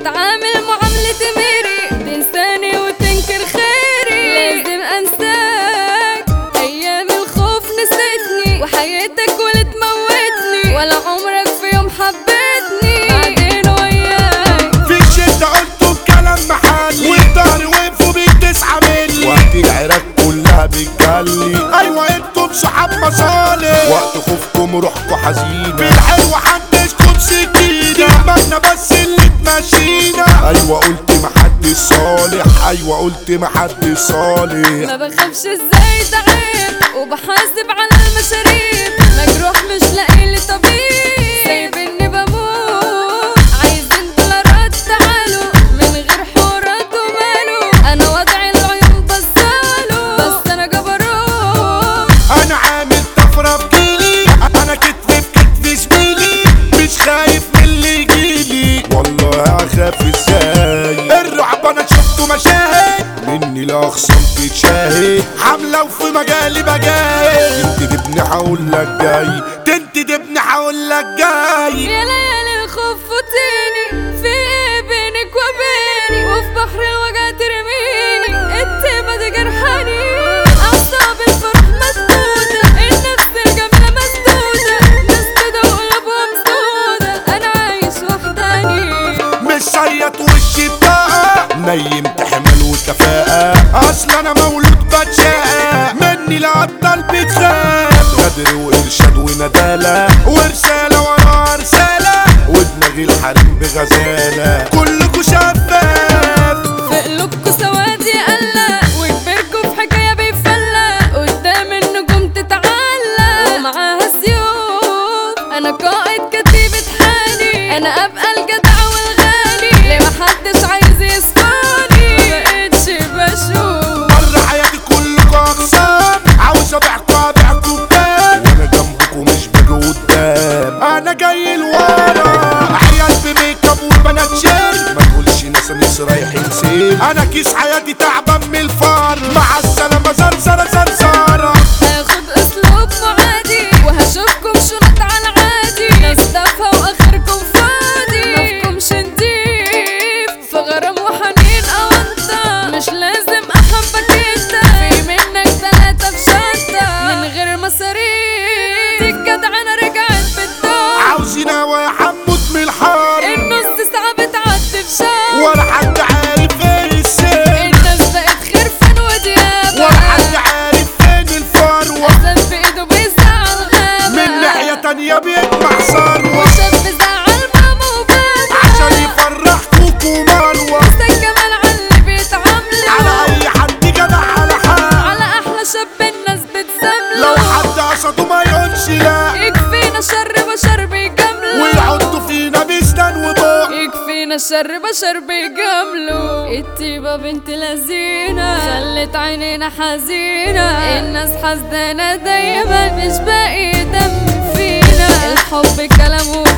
بتعامل معاملة ميري تنساني وتنكر خيري لازم انساك ايام الخوف نسيتني وحياتك ولا تموتني ولا عمرك في يوم حبيتني بعدين وياك في الشدة قلتوا بكلام محلي والدار وقفوا بتسعة ملي وقت العراق كلها بتجلي ايوه انتم صحاب مصالح وقت خوفكم روحكم حزينة بالحلوة حنشكم سكينة دماغنا بس اللي تمشينا ايوه قلت محدش صالح ايوه قلت محدش صالح ما بخافش ازاي ده عيب وبحاسب على المشاريب مجروح مش لاقي لي طبيب سايبني بموت عايزين دولارات تعالوا من غير حوارات وماله انا وضعي العيون بصاله بس انا جبروت انا عامل طفرة بجيلي انا كتف في كتف زميلي مش خايف من اللي يجيلي والله اخاف ازاي الرعب انا شفته مشاهد مني لاخصم تتشاهد حملة وفي مجالي بجاهد تنت دبني هقول لك جاي تنت دبني هقول لك جاي يا ليالي الخوف فوتيني في ايه بينك وبيني وفي بحر الوجع ترميني التيمة دي جرحاني اعصاب الفرح مسدودة النفس الجميلة مسدودة مسدودة وقلوبها مسدودة انا عايش وحداني مش شيط وشي بطاقة نيمت حمل وكفاءة اصل انا مولود بتشاء مني لأبطال بتخاف غدر وارشاد وندالة ورسالة ورا رسالة ودماغي الحريم بغزالة كلكوا شفاف في قلوبكوا سواد يقلق وكبركوا في حكاية بيفلق قدام النجوم تتعلق ومعاها سيوف انا قائد كتيبة حالي انا ابقى الجدع والغالي ليه محدش عايز يسمعني مبقتش بشوف بره حياتي كلكوا اقسام عاوز ابيعكوا ابيعكوا بكام وانا جنبكوا مش باجي قدام انا جاي لورا عيال بميك اب وبنات شير ما تقولش ناس ناس رايحين سير انا كيس حياتي تعبان من الفار مع السلامه زرزره زرزره هاخد اسلوب معادي وهشوفكم شنط على عادي ناس تافهة واخركم فاضي مفكمش نضيف في غرام وحنين او انت مش لازم احبك انت في منك تلاتة في شنطة من غير مصاريف دي الجدعنة رجعت بالدور عاوزين هوا حمود من الحار النص ساعة بتعدي في شهر ولا حد عارف ايه السر الناس بقت خرفان وديابة ولا حد عارف فين الفروه أسد في ايده بيزعل غابة من ناحيه تانيه بيجمع ثروه وشاب زعل ماما وبابا عشان يفرح كوكو ومروه حسن كمان على اللي بيتعاملوا على اي حد جدع على حال على احلى شاب الناس بتسامله لو حد قصده ما يقولش لا يكفينا شر بشر بيجاملوا ويحطوا فينا بيستان وضوء يكفينا شر بشر بيجاملوا الطيبة بنت لذينة خلت عينينا حزينة الناس حزنانة دايما مش باقي دم فينا الحب كلام